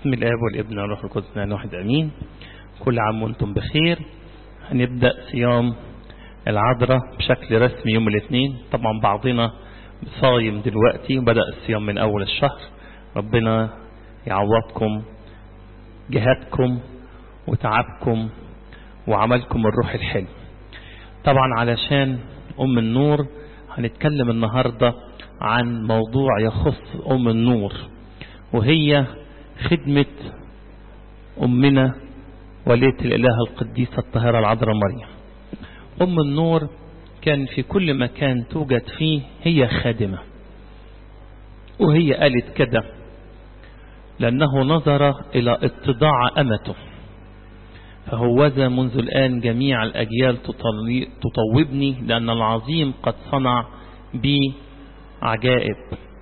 بسم الآب والابن والروح القدس نحن واحد أمين كل عام وانتم بخير هنبدأ صيام العذراء بشكل رسمي يوم الاثنين طبعا بعضنا صايم دلوقتي وبدأ الصيام من أول الشهر ربنا يعوضكم جهادكم وتعبكم وعملكم الروح الحلو طبعا علشان أم النور هنتكلم النهاردة عن موضوع يخص أم النور وهي خدمة أمنا ولية الإله القديسة الطاهرة العذراء مريم أم النور كان في كل مكان توجد فيه هي خادمة وهي قالت كده لأنه نظر إلى اتضاع أمته فهوذا منذ الآن جميع الأجيال تطوبني لأن العظيم قد صنع بي عجائب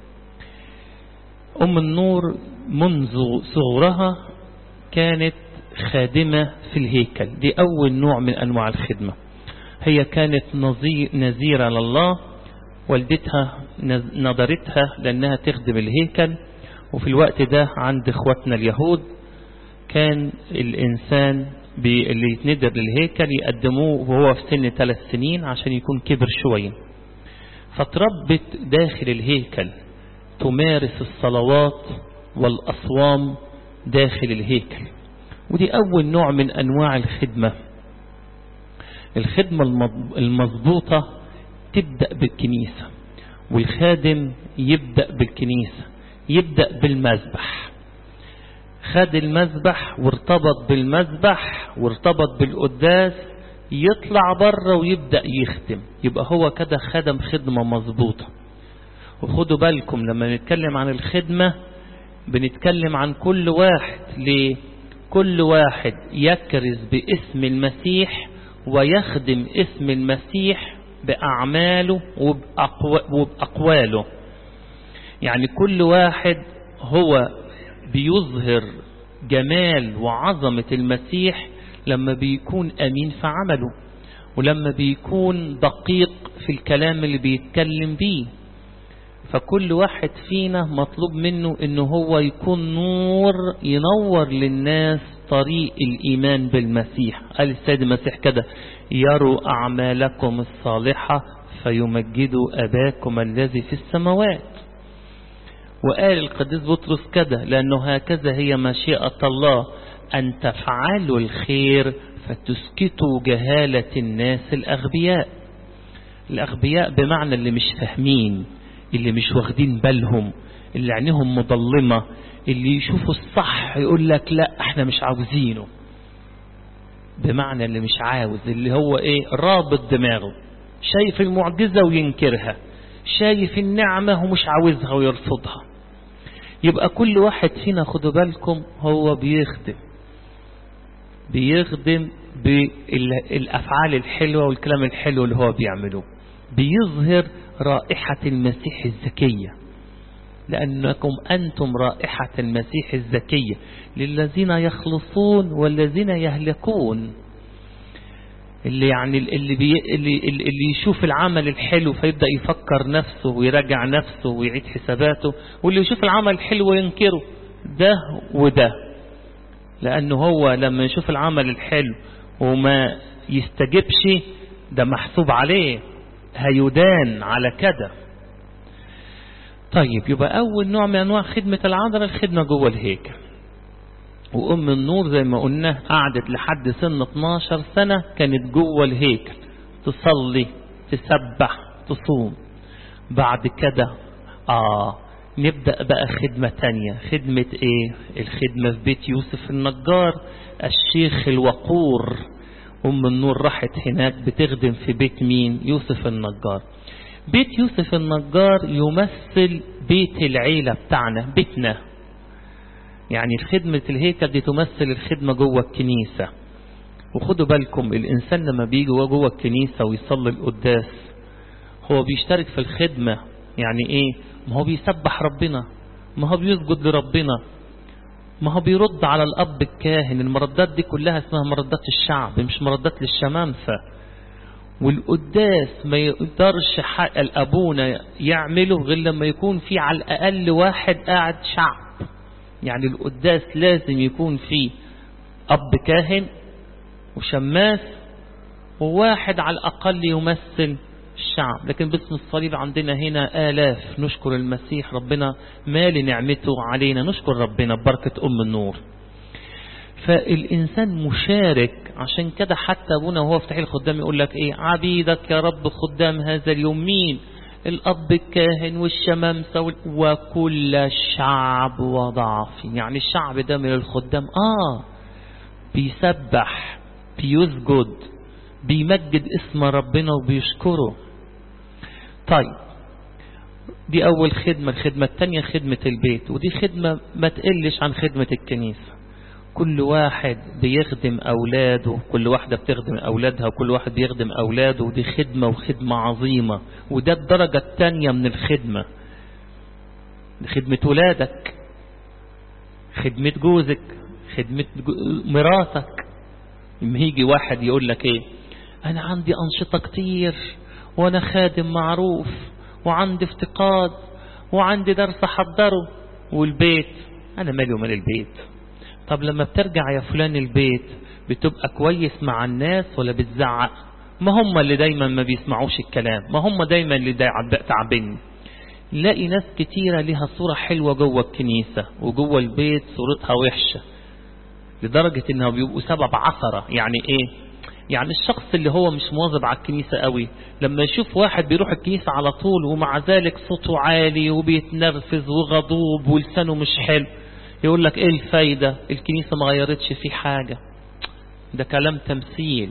أم النور منذ صغرها كانت خادمة في الهيكل دي أول نوع من أنواع الخدمة هي كانت نذيرة لله والدتها نظرتها لأنها تخدم الهيكل وفي الوقت ده عند اخواتنا اليهود كان الإنسان اللي يتندر للهيكل يقدموه وهو في سن ثلاث سنين عشان يكون كبر شوية فتربت داخل الهيكل تمارس الصلوات والأصوام داخل الهيكل ودي أول نوع من أنواع الخدمة الخدمة المضبوطة تبدأ بالكنيسة والخادم يبدأ بالكنيسة يبدأ بالمذبح خد المذبح وارتبط بالمذبح وارتبط بالقداس يطلع بره ويبدأ يخدم يبقى هو كده خدم خدمة مظبوطة وخدوا بالكم لما نتكلم عن الخدمة بنتكلم عن كل واحد ليه كل واحد يكرز باسم المسيح ويخدم اسم المسيح بأعماله وبأقواله يعني كل واحد هو بيظهر جمال وعظمة المسيح لما بيكون أمين في عمله ولما بيكون دقيق في الكلام اللي بيتكلم بيه فكل واحد فينا مطلوب منه انه هو يكون نور ينور للناس طريق الإيمان بالمسيح قال السيد المسيح كده يروا أعمالكم الصالحة فيمجدوا أباكم الذي في السماوات وقال القديس بطرس كده لأنه هكذا هي مشيئة الله أن تفعلوا الخير فتسكتوا جهالة الناس الأغبياء الأغبياء بمعنى اللي مش فاهمين اللي مش واخدين بالهم اللي عينيهم مظلمة اللي يشوفوا الصح يقول لك لا احنا مش عاوزينه بمعنى اللي مش عاوز اللي هو ايه رابط دماغه شايف المعجزة وينكرها شايف النعمة ومش عاوزها ويرفضها يبقى كل واحد فينا خدوا بالكم هو بيخدم بيخدم بالأفعال الحلوة والكلام الحلو اللي هو بيعمله بيظهر رائحة المسيح الزكية لأنكم أنتم رائحة المسيح الزكية للذين يخلصون والذين يهلكون اللي يعني اللي, بي اللي, اللي يشوف العمل الحلو فيبدأ يفكر نفسه ويراجع نفسه ويعيد حساباته واللي يشوف العمل الحلو وينكره ده وده لأنه هو لما يشوف العمل الحلو وما يستجبش ده محسوب عليه هيدان على كده طيب يبقى أول نوع من أنواع خدمة العذراء الخدمة جوه الهيكل وأم النور زي ما قلنا قعدت لحد سن 12 سنة كانت جوه الهيكل تصلي تسبح تصوم بعد كده آه نبدأ بقى خدمة تانية خدمة ايه الخدمة في بيت يوسف النجار الشيخ الوقور أم النور راحت هناك بتخدم في بيت مين يوسف النجار بيت يوسف النجار يمثل بيت العيلة بتاعنا بيتنا يعني خدمة الهيكل دي تمثل الخدمة جوه الكنيسة وخدوا بالكم الإنسان لما بيجي جوه الكنيسة ويصلي القداس هو بيشترك في الخدمة يعني إيه ما هو بيسبح ربنا ما هو بيسجد لربنا ما هو بيرد على الأب الكاهن المردات دي كلها اسمها مردات الشعب مش مردات للشمامسة والقداس ما يقدرش حق الأبونا يعمله غير لما يكون في على الأقل واحد قاعد شعب يعني القداس لازم يكون فيه أب كاهن وشماس وواحد على الأقل يمثل الشعب لكن باسم الصليب عندنا هنا آلاف نشكر المسيح ربنا مالي نعمته علينا نشكر ربنا ببركة أم النور فالإنسان مشارك عشان كده حتى أبونا وهو في تحيل الخدام يقول لك إيه عبيدك يا رب خدام هذا اليوم مين الأب الكاهن والشمامسة وكل الشعب وضعف يعني الشعب ده من الخدام آه بيسبح بيسجد بيمجد اسم ربنا وبيشكره طيب دي أول خدمة الخدمة الثانية خدمة البيت ودي خدمة ما تقلش عن خدمة الكنيسة كل واحد بيخدم أولاده كل واحدة بتخدم أولادها وكل واحد بيخدم أولاده ودي خدمة وخدمة عظيمة وده الدرجة الثانية من الخدمة خدمة ولادك خدمة جوزك خدمة مراتك لما يجي واحد يقول لك ايه انا عندي انشطة كتير وانا خادم معروف وعندي افتقاد وعندي درس احضره والبيت انا مالي ومال البيت طب لما بترجع يا فلان البيت بتبقى كويس مع الناس ولا بتزعق ما هم اللي دايما ما بيسمعوش الكلام ما هم دايما اللي تعبين نلاقي ناس كتيرة لها صورة حلوة جوه الكنيسة وجوه البيت صورتها وحشة لدرجة انها بيبقوا سبب عثرة يعني ايه يعني الشخص اللي هو مش مواظب على الكنيسة قوي لما يشوف واحد بيروح الكنيسة على طول ومع ذلك صوته عالي وبيتنرفز وغضوب ولسانه مش حلو يقول لك ايه الفايدة الكنيسة ما غيرتش فيه حاجة ده كلام تمثيل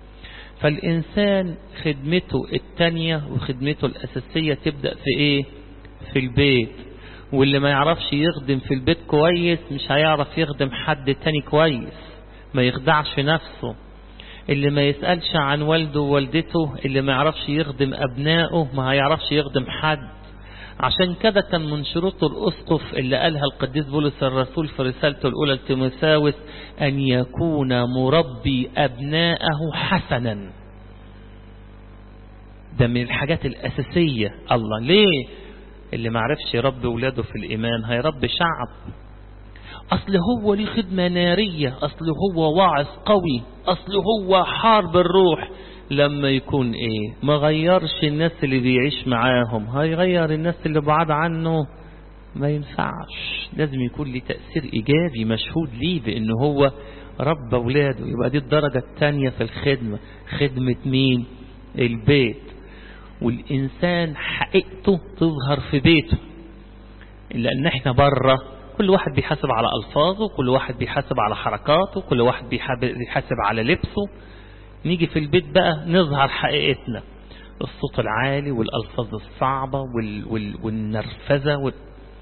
فالإنسان خدمته التانية وخدمته الأساسية تبدأ في ايه في البيت واللي ما يعرفش يخدم في البيت كويس مش هيعرف يخدم حد تاني كويس ما يخدعش نفسه اللي ما يسألش عن والده ووالدته اللي ما يعرفش يخدم أبنائه ما هيعرفش يخدم حد عشان كده كان من شروط الأسقف اللي قالها القديس بولس الرسول في رسالته الأولى لتيموثاوس أن يكون مربي أبنائه حسنا ده من الحاجات الأساسية الله ليه اللي ما عرفش يربي ولاده في الإيمان هيربي شعب أصل هو ليه خدمة نارية أصل هو واعظ قوي أصل هو حارب الروح لما يكون إيه ما غيرش الناس اللي بيعيش معاهم هيغير الناس اللي بعاد عنه ما ينفعش لازم يكون ليه تأثير إيجابي مشهود ليه بأنه هو رب أولاده يبقى دي الدرجة الثانية في الخدمة خدمة مين البيت والإنسان حقيقته تظهر في بيته لأن احنا بره كل واحد بيحاسب على ألفاظه كل واحد بيحاسب على حركاته كل واحد بيحاسب على لبسه نيجي في البيت بقى نظهر حقيقتنا الصوت العالي والألفاظ الصعبة وال وال والنرفزة وال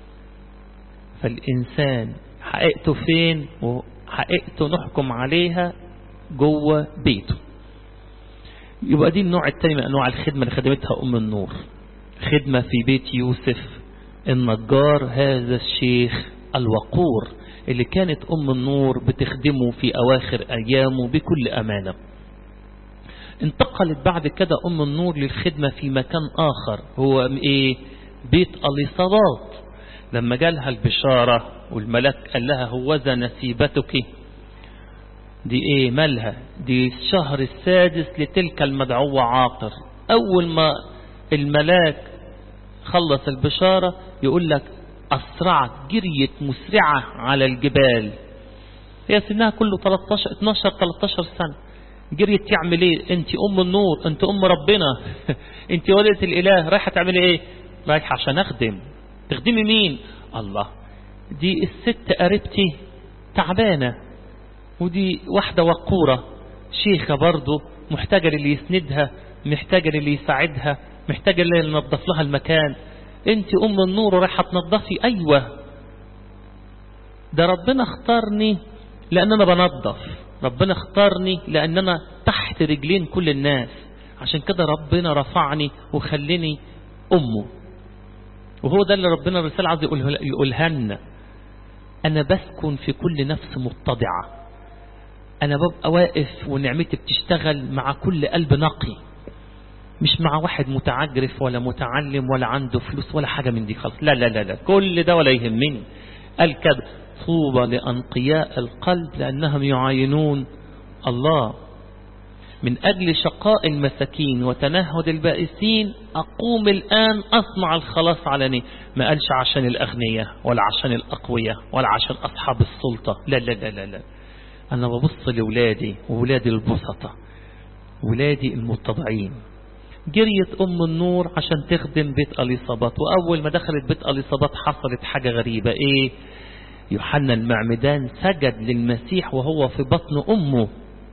فالإنسان حقيقته فين وحقيقته نحكم عليها جوه بيته يبقى دي النوع الثاني من أنواع الخدمة اللي خدمتها أم النور خدمة في بيت يوسف النجار هذا الشيخ الوقور اللي كانت أم النور بتخدمه في أواخر أيامه بكل أمانة انتقلت بعد كده أم النور للخدمة في مكان آخر هو إيه بيت اليصابات لما جالها البشارة والملك قال لها هوذا نسيبتك دي ايه مالها دي الشهر السادس لتلك المدعوة عاقر اول ما الملاك خلص البشارة يقول لك اسرعت جريت مسرعة على الجبال هي سنها كله 13 12 13 سنة جريت تعمل ايه انت ام النور انت ام ربنا انت ولدة الاله رايحة تعملي ايه رايحة عشان اخدم تخدمي مين الله دي الست قريبتي تعبانة ودي واحدة وقورة شيخة برضه محتاجة اللي يسندها محتاجة اللي يساعدها محتاجة اللي ينظف لها المكان انت ام النور ورايحة تنظفي ايوه ده ربنا اختارني لان انا بنظف ربنا اختارني لان انا تحت رجلين كل الناس عشان كده ربنا رفعني وخليني امه وهو ده اللي ربنا الرسالة عاوز يقولها لنا أنا بسكن في كل نفس متضعة أنا ببقى واقف ونعمتي بتشتغل مع كل قلب نقي مش مع واحد متعجرف ولا متعلم ولا عنده فلوس ولا حاجة من دي خالص لا لا لا لا كل ده ولا يهمني قال كده طوبى لأنقياء القلب لأنهم يعاينون الله من أجل شقاء المساكين وتنهد البائسين أقوم الآن أصنع الخلاص علني ما قالش عشان الأغنياء ولا عشان الأقوياء ولا عشان أصحاب السلطة لا لا لا لا, لا. أنا ببص لولادي وولادي البسطة ولادي المتضعين جريت أم النور عشان تخدم بيت أليصابات وأول ما دخلت بيت أليصابات حصلت حاجة غريبة إيه يوحنا المعمدان سجد للمسيح وهو في بطن أمه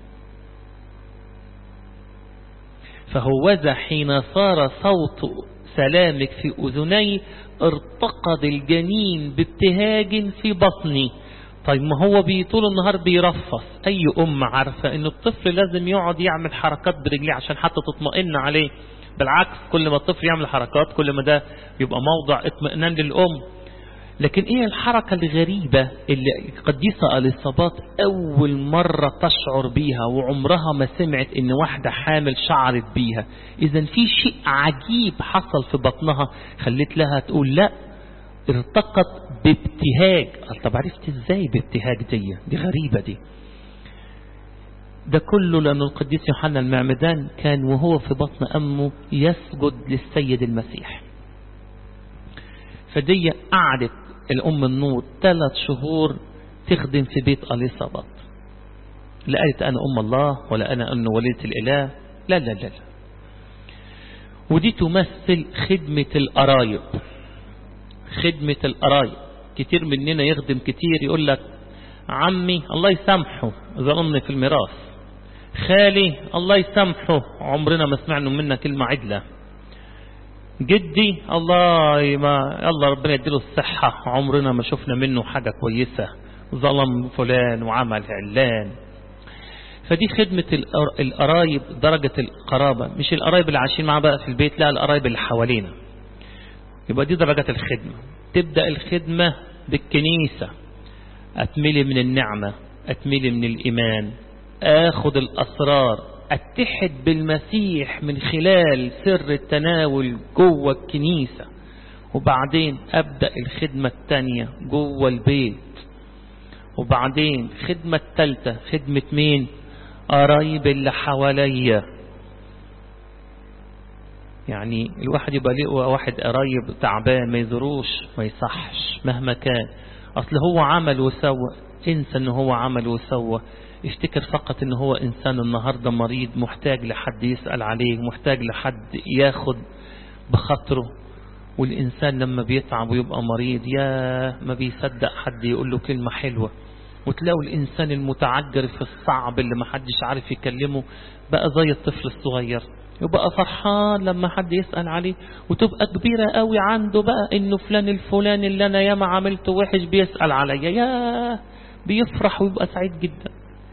فهوذا حين صار صوت سلامك في أذني ارتقد الجنين بابتهاج في بطني طيب ما هو بي طول النهار بيرفص أي أم عارفة أن الطفل لازم يقعد يعمل حركات برجليه عشان حتى تطمئن عليه بالعكس كل ما الطفل يعمل حركات كل ما ده يبقى موضع اطمئنان للأم لكن ايه الحركة الغريبة اللي قديسة اليصابات اول مرة تشعر بيها وعمرها ما سمعت ان واحدة حامل شعرت بيها اذا في شيء عجيب حصل في بطنها خلت لها تقول لا ارتقت بابتهاج طب عرفت ازاي بابتهاج دي دي غريبة دي ده كله لأن القديس يوحنا المعمدان كان وهو في بطن أمه يسجد للسيد المسيح فدي قعدت الأم النور ثلاث شهور تخدم في بيت أليصابات لا قالت أنا أم الله ولا أنا أن وليدة الإله لا لا لا, لا. ودي تمثل خدمة القرايب خدمة القرايب كتير مننا يخدم كتير يقول لك عمي الله يسامحه ظلمني في الميراث خالي الله يسامحه عمرنا ما سمعنا منه كلمة عدلة جدي الله ما الله ربنا يديله الصحة عمرنا ما شفنا منه حاجة كويسة ظلم فلان وعمل علان فدي خدمة القرايب درجة القرابة مش القرايب اللي عايشين معاه بقى في البيت لا القرايب اللي حوالينا يبقى دي درجة الخدمة تبدأ الخدمة بالكنيسة أتملي من النعمة أتملي من الإيمان آخذ الأسرار اتحد بالمسيح من خلال سر التناول جوه الكنيسة وبعدين أبدأ الخدمة التانية جوه البيت وبعدين خدمة التالتة خدمة مين قرايب اللي حواليا يعني الواحد يبقى ليه واحد قرايب تعبان ما يزوروش ما يصحش مهما كان اصل هو عمل وسوى انسى ان هو عمل وسوى افتكر فقط ان هو انسان النهاردة مريض محتاج لحد يسأل عليه محتاج لحد ياخد بخاطره والإنسان لما بيتعب ويبقى مريض يا ما بيصدق حد يقول له كلمة حلوة وتلاقوا الإنسان المتعجر في الصعب اللي ما حدش عارف يكلمه بقى زي الطفل الصغير يبقى فرحان لما حد يسأل عليه وتبقى كبيرة قوي عنده بقى انه فلان الفلان اللي انا ياما عملته وحش بيسأل عليا يا بيفرح ويبقى سعيد جدا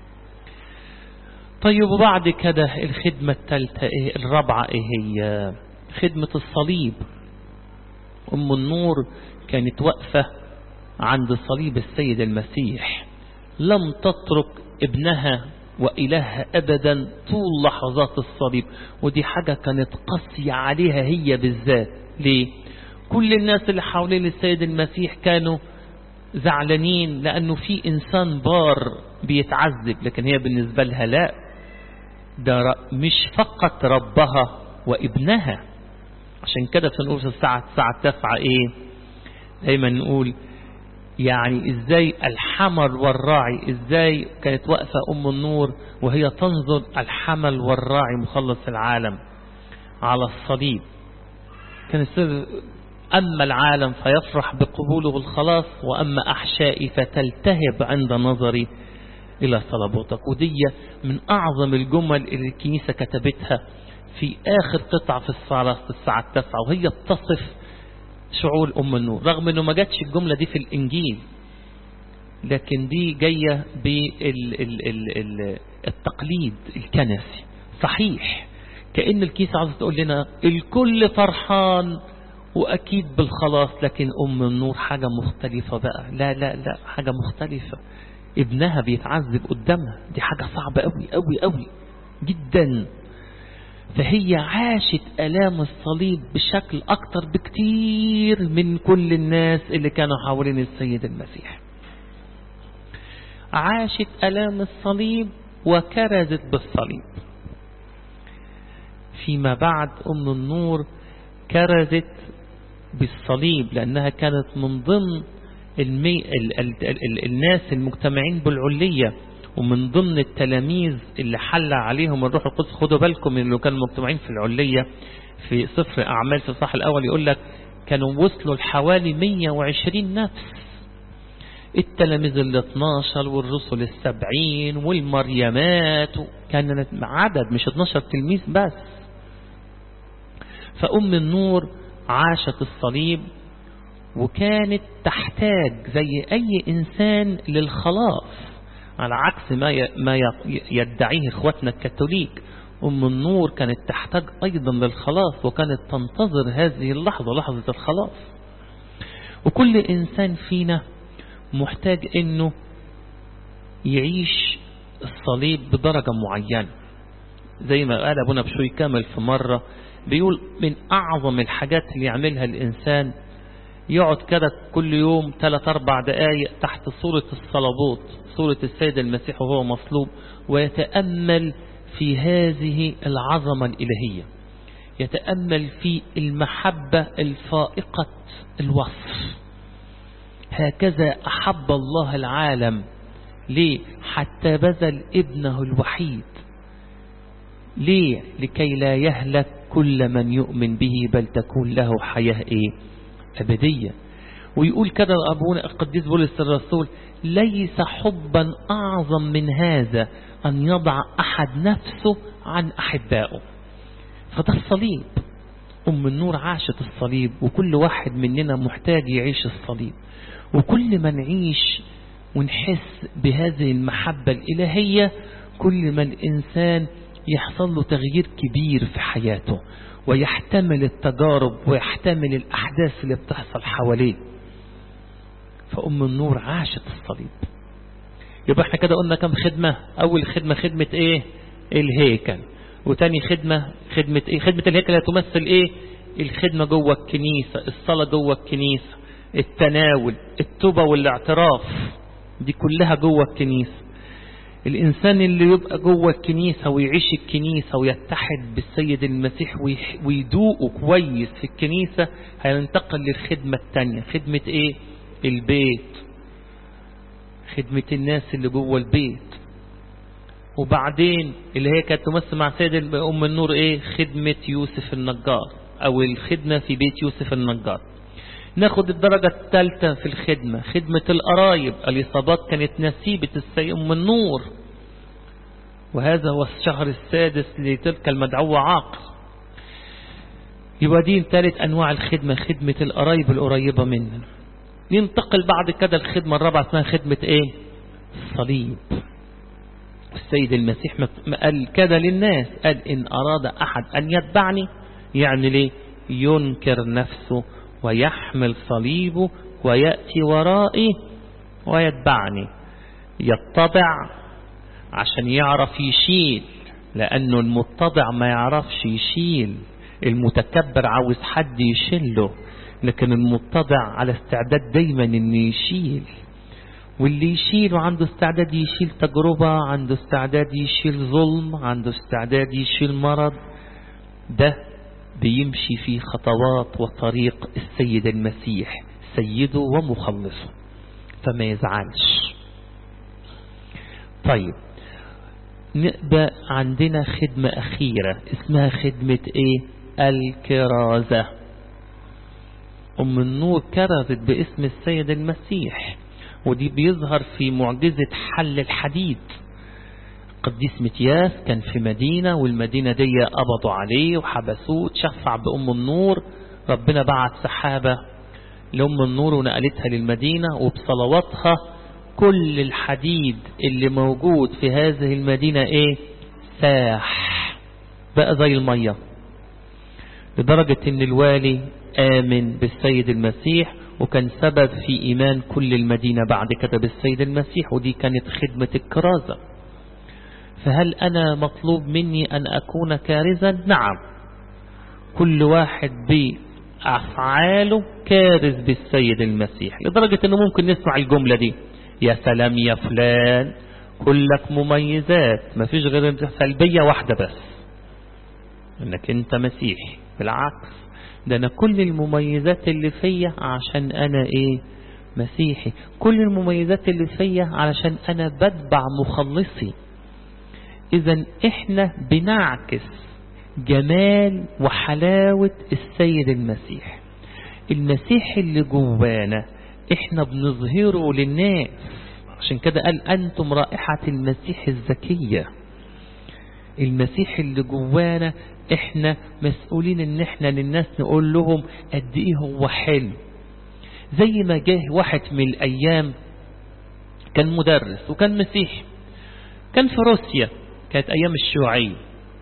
طيب وبعد كده الخدمة الثالثة ايه الرابعة ايه هي خدمة الصليب ام النور كانت واقفة عند صليب السيد المسيح لم تترك ابنها وإلهها أبدا طول لحظات الصليب ودي حاجة كانت قاسية عليها هي بالذات ليه كل الناس اللي حوالين السيد المسيح كانوا زعلانين لأنه في إنسان بار بيتعذب لكن هي بالنسبة لها لا ده مش فقط ربها وابنها عشان كده بنقول في الساعة الساعة تسعة ايه دايما نقول يعني ازاي الحمل والراعي ازاي كانت واقفة ام النور وهي تنظر الحمل والراعي مخلص العالم على الصليب كان السر أما العالم فيفرح بقبوله الخلاص وأما أحشائي فتلتهب عند نظري إلى صلبوتك ودي من أعظم الجمل اللي الكنيسة كتبتها في آخر قطعة في الصلاة الساعة التاسعة وهي بتصف شعور أم النور رغم أنه ما جاتش الجملة دي في الإنجيل لكن دي جاية بالتقليد الكنسي صحيح كأن الكيسة عاوزة تقول لنا الكل فرحان وأكيد بالخلاص لكن أم النور حاجة مختلفة بقى لا لا لا حاجة مختلفة ابنها بيتعذب قدامها دي حاجة صعبة قوي قوي قوي جدا فهي عاشت ألام الصليب بشكل أكتر بكتير من كل الناس اللي كانوا حوالين السيد المسيح عاشت ألام الصليب وكرزت بالصليب فيما بعد أم النور كرزت بالصليب لأنها كانت من ضمن المي... ال... ال... ال... الناس المجتمعين بالعلية ومن ضمن التلاميذ اللي حل عليهم الروح القدس خدوا بالكم من اللي كانوا مجتمعين في العلية في سفر أعمال في الصح الأول يقول لك كانوا وصلوا لحوالي 120 نفس التلاميذ ال 12 والرسل السبعين والمريمات كان عدد مش 12 تلميذ بس فأم النور عاشت الصليب وكانت تحتاج زي أي إنسان للخلاص على عكس ما ما يدعيه إخواتنا الكاثوليك أم النور كانت تحتاج أيضا للخلاص وكانت تنتظر هذه اللحظة لحظة الخلاص وكل إنسان فينا محتاج أنه يعيش الصليب بدرجة معينة زي ما قال أبونا بشوي كامل في مرة بيقول من أعظم الحاجات اللي يعملها الإنسان يقعد كده كل يوم ثلاث أربع دقايق تحت صورة الصلبوت صورة السيد المسيح وهو مصلوب ويتأمل في هذه العظمة الإلهية يتأمل في المحبة الفائقة الوصف هكذا أحب الله العالم ليه حتى بذل ابنه الوحيد ليه لكي لا يهلك كل من يؤمن به بل تكون له حياة إيه أبدية ويقول كده أبونا القديس بولس الرسول ليس حبا أعظم من هذا أن يضع أحد نفسه عن أحبائه فده الصليب أم النور عاشت الصليب وكل واحد مننا محتاج يعيش الصليب وكل ما نعيش ونحس بهذه المحبة الإلهية كل ما الإنسان يحصل له تغيير كبير في حياته ويحتمل التجارب ويحتمل الأحداث اللي بتحصل حواليه فأم النور عاشت الصليب يبقى احنا كده قلنا كم خدمة أول خدمة خدمة ايه الهيكل وتاني خدمة خدمة ايه خدمة الهيكل هتمثل ايه الخدمة جوه الكنيسة الصلاة جوه الكنيسة التناول التوبة والاعتراف دي كلها جوه الكنيسة الإنسان اللي يبقى جوه الكنيسة ويعيش الكنيسة ويتحد بالسيد المسيح ويدوقه كويس في الكنيسة هينتقل للخدمة التانية خدمة ايه البيت خدمة الناس اللي جوه البيت وبعدين اللي هي كانت تمثل مع سيد أم النور ايه خدمة يوسف النجار او الخدمة في بيت يوسف النجار ناخد الدرجة الثالثة في الخدمة خدمة القرايب الإصابات كانت نسيبة السيد أم النور وهذا هو الشهر السادس لتلك المدعوة عاقل يبقى دي ثالث أنواع الخدمة خدمة القرايب القريبة مننا ينتقل بعد كده الخدمة الرابعة اسمها خدمة ايه الصليب السيد المسيح قال كده للناس قال إن أراد أحد أن يتبعني يعني ليه ينكر نفسه ويحمل صليبه ويأتي ورائي ويتبعني يتضع عشان يعرف يشيل لأنه المتضع ما يعرفش يشيل المتكبر عاوز حد يشيله لكن المتضع على استعداد دايما انه يشيل واللي يشيل وعنده استعداد يشيل تجربة عنده استعداد يشيل ظلم عنده استعداد يشيل مرض ده بيمشي في خطوات وطريق السيد المسيح سيده ومخلصه فما يزعلش طيب نبقى عندنا خدمة أخيرة اسمها خدمة ايه الكرازة أم النور كرزت باسم السيد المسيح ودي بيظهر في معجزة حل الحديد قديس متياس كان في مدينة والمدينة دي قبضوا عليه وحبسوه تشفع بأم النور ربنا بعت سحابة لأم النور ونقلتها للمدينة وبصلواتها كل الحديد اللي موجود في هذه المدينة ايه ساح بقى زي المية لدرجة ان الوالي آمن بالسيد المسيح وكان سبب في إيمان كل المدينة بعد كده بالسيد المسيح ودي كانت خدمة الكرازة فهل أنا مطلوب مني أن أكون كارزا نعم كل واحد بأفعاله كارز بالسيد المسيح لدرجة أنه ممكن نسمع الجملة دي يا سلام يا فلان كلك مميزات ما فيش غير سلبية واحدة بس انك انت مسيحي بالعكس ده انا كل المميزات اللي فيا عشان انا ايه مسيحي كل المميزات اللي فيا علشان انا بتبع مخلصي اذا احنا بنعكس جمال وحلاوة السيد المسيح المسيح اللي جوانا احنا بنظهره للناس عشان كده قال أنتم رائحة المسيح الزكية المسيح اللي جوانا احنا مسؤولين ان احنا للناس نقول لهم قد ايه هو حلو زي ما جه واحد من الايام كان مدرس وكان مسيحي كان في روسيا كانت ايام الشيوعية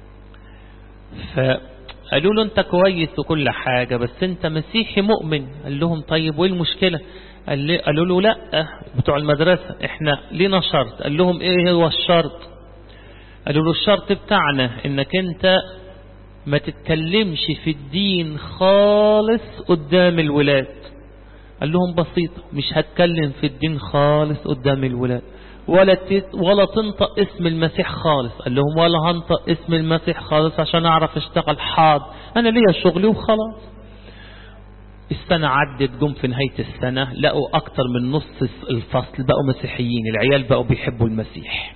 فقالوا له انت كويس وكل حاجة بس انت مسيحي مؤمن قال لهم طيب وايه المشكلة قال لي قالوا له لا بتوع المدرسة احنا لينا شرط قال لهم ايه هو الشرط قالوا له الشرط بتاعنا انك انت ما تتكلمش في الدين خالص قدام الولاد قال لهم بسيطة مش هتكلم في الدين خالص قدام الولاد ولا ولا تنطق اسم المسيح خالص قال لهم ولا هنطق اسم المسيح خالص عشان اعرف اشتغل حاض انا ليا شغلي وخلاص السنة عدت جم في نهاية السنة لقوا أكتر من نص الفصل بقوا مسيحيين العيال بقوا بيحبوا المسيح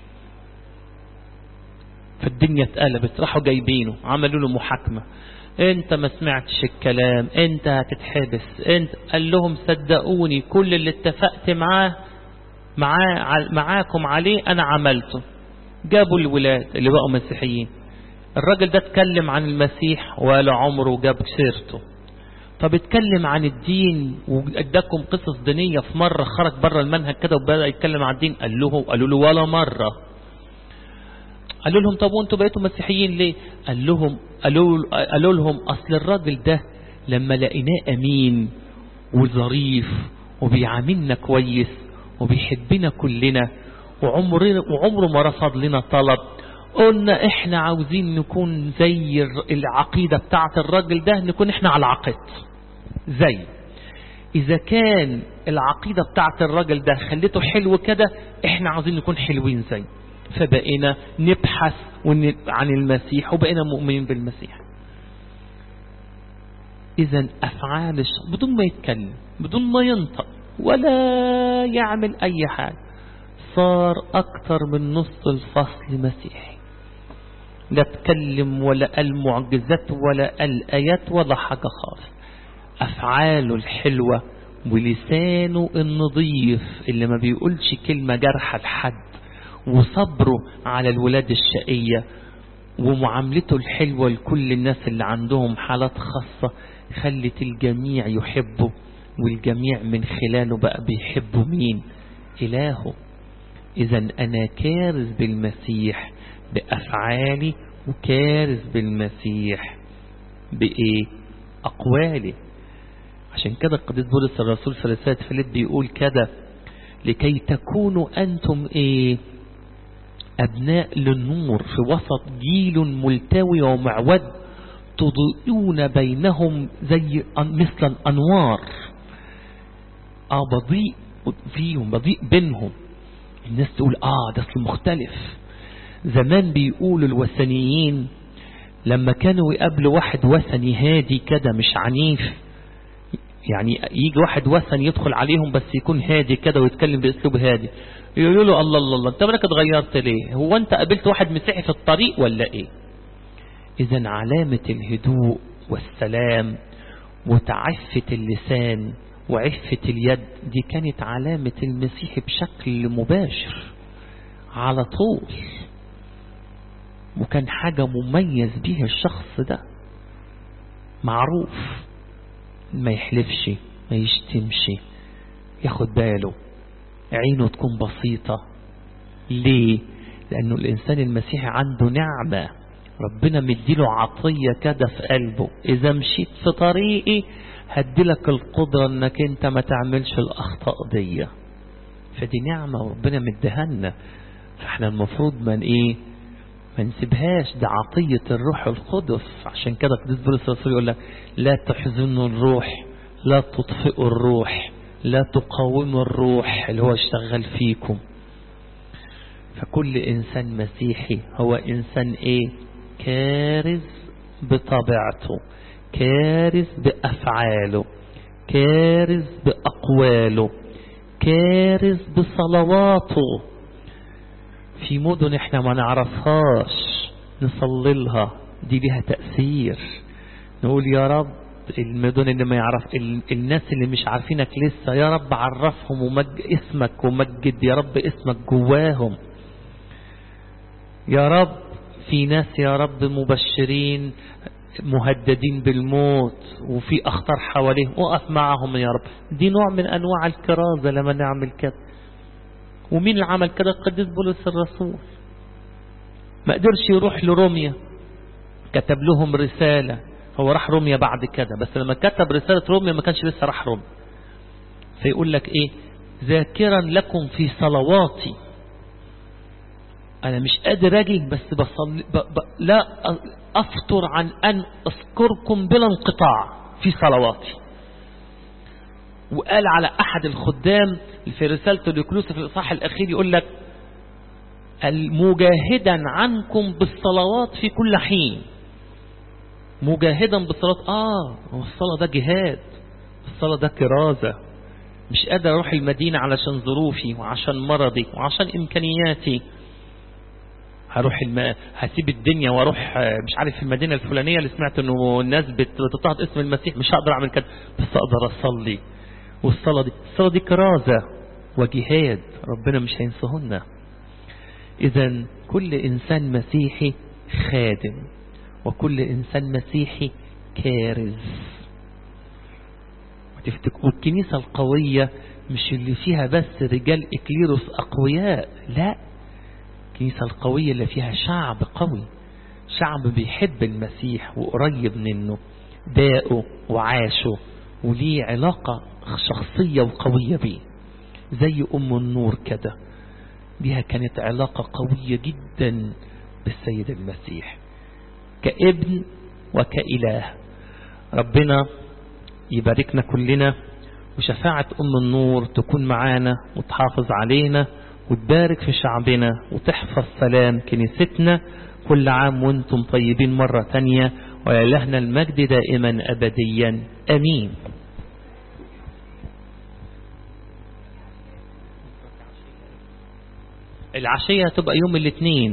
فالدنيا اتقلبت راحوا جايبينه عملوا له محاكمة انت ما سمعتش الكلام انت هتتحبس انت قال لهم صدقوني كل اللي اتفقت معاه معاه معاكم عليه انا عملته جابوا الولاد اللي بقوا مسيحيين الراجل ده اتكلم عن المسيح ولا عمره جاب سيرته طب اتكلم عن الدين واداكم قصص دينية في مرة خرج بره المنهج كده وبدأ يتكلم عن الدين قال له قالوا له ولا مرة قالوا لهم طب وانتوا بقيتوا مسيحيين ليه قال لهم قالوا, قالوا لهم اصل الراجل ده لما لقيناه امين وظريف وبيعاملنا كويس وبيحبنا كلنا وعمرنا وعمره ما رفض لنا طلب قلنا احنا عاوزين نكون زي العقيدة بتاعت الراجل ده نكون احنا على عقيد زي اذا كان العقيدة بتاعت الراجل ده خليته حلو كده احنا عاوزين نكون حلوين زي فبقينا نبحث عن المسيح وبقينا مؤمنين بالمسيح اذا افعال بدون ما يتكلم بدون ما ينطق ولا يعمل اي حاجة صار اكتر من نص الفصل مسيحي لا تكلم ولا قال معجزات ولا قال آيات ولا حاجة خالص أفعاله الحلوة ولسانه النظيف اللي ما بيقولش كلمة جرحة لحد وصبره على الولاد الشقية ومعاملته الحلوة لكل الناس اللي عندهم حالات خاصة خلت الجميع يحبه والجميع من خلاله بقى بيحبوا مين إلهه إذا أنا كارز بالمسيح بأفعالي وكارز بالمسيح بإيه أقوالي عشان كده القديس بولس الرسول في رسالة فيليب بيقول كده لكي تكونوا أنتم إيه أبناء للنور في وسط جيل ملتوي ومعود تضيئون بينهم زي مثل الأنوار آه بضيء فيهم بضيء بينهم الناس تقول آه ده أصل مختلف زمان بيقولوا الوثنيين لما كانوا يقابلوا واحد وثني هادي كده مش عنيف يعني يجي واحد وثني يدخل عليهم بس يكون هادي كده ويتكلم باسلوب هادي يقولوا له الله الله الله انت مالك اتغيرت ليه هو انت قابلت واحد مسيحي في الطريق ولا ايه اذا علامة الهدوء والسلام وتعفة اللسان وعفة اليد دي كانت علامة المسيح بشكل مباشر على طول وكان حاجة مميز بيها الشخص ده معروف ما يحلفش ما يشتمش ياخد باله عينه تكون بسيطة ليه لأنه الإنسان المسيحي عنده نعمة ربنا مديله عطية كده في قلبه إذا مشيت في طريقي هديلك القدرة انك انت ما تعملش الأخطاء دي فدي نعمة وربنا مدهنا فاحنا المفروض من ايه ما نسيبهاش ده عطية الروح القدس عشان كده قديس بولس الرسول يقول لك لا تحزنوا الروح لا تطفئوا الروح لا تقاوموا الروح اللي هو اشتغل فيكم فكل إنسان مسيحي هو إنسان إيه كارز بطبيعته كارز بأفعاله كارز بأقواله كارز بصلواته في مدن احنا ما نعرفهاش نصلي لها دي لها تأثير نقول يا رب المدن اللي ما يعرف الناس اللي مش عارفينك لسه يا رب عرفهم ومج اسمك ومجد يا رب اسمك جواهم يا رب في ناس يا رب مبشرين مهددين بالموت وفي أخطار حواليهم وقف معهم يا رب دي نوع من أنواع الكرازة لما نعمل كده ومين اللي عمل كده القديس بولس الرسول ما قدرش يروح لروميا كتب لهم رسالة هو راح روميا بعد كده بس لما كتب رسالة روميا ما كانش لسه راح روميا فيقول لك ايه ذاكرا لكم في صلواتي انا مش قادر اجي بس بصلي ب... ب... لا افطر عن ان اذكركم بلا انقطاع في صلواتي وقال على احد الخدام في رسالته لكلوس في الاصحاح الاخير يقول لك المجاهدا عنكم بالصلوات في كل حين مجاهدا بالصلاة اه الصلاة ده جهاد الصلاة ده كرازة مش قادر اروح المدينة علشان ظروفي وعشان مرضي وعشان امكانياتي هروح الم... هسيب الدنيا واروح مش عارف المدينة الفلانية اللي سمعت انه الناس بتضطهد اسم المسيح مش هقدر اعمل كده بس اقدر اصلي والصلاة دي الصلاة دي كرازة وجهاد ربنا مش هينسهن اذا كل انسان مسيحي خادم وكل انسان مسيحي كارز والكنيسة القوية مش اللي فيها بس رجال اكليروس اقوياء لا الكنيسة القوية اللي فيها شعب قوي شعب بيحب المسيح وقريب منه داقه وعاشه وليه علاقة شخصية وقوية بيه زي أم النور كده ليها كانت علاقة قوية جدا بالسيد المسيح كابن وكإله ربنا يباركنا كلنا وشفاعة أم النور تكون معانا وتحافظ علينا وتبارك في شعبنا وتحفظ سلام كنيستنا كل عام وانتم طيبين مرة تانية ويلهنا المجد دائما أبديا أمين العشية هتبقى يوم الاثنين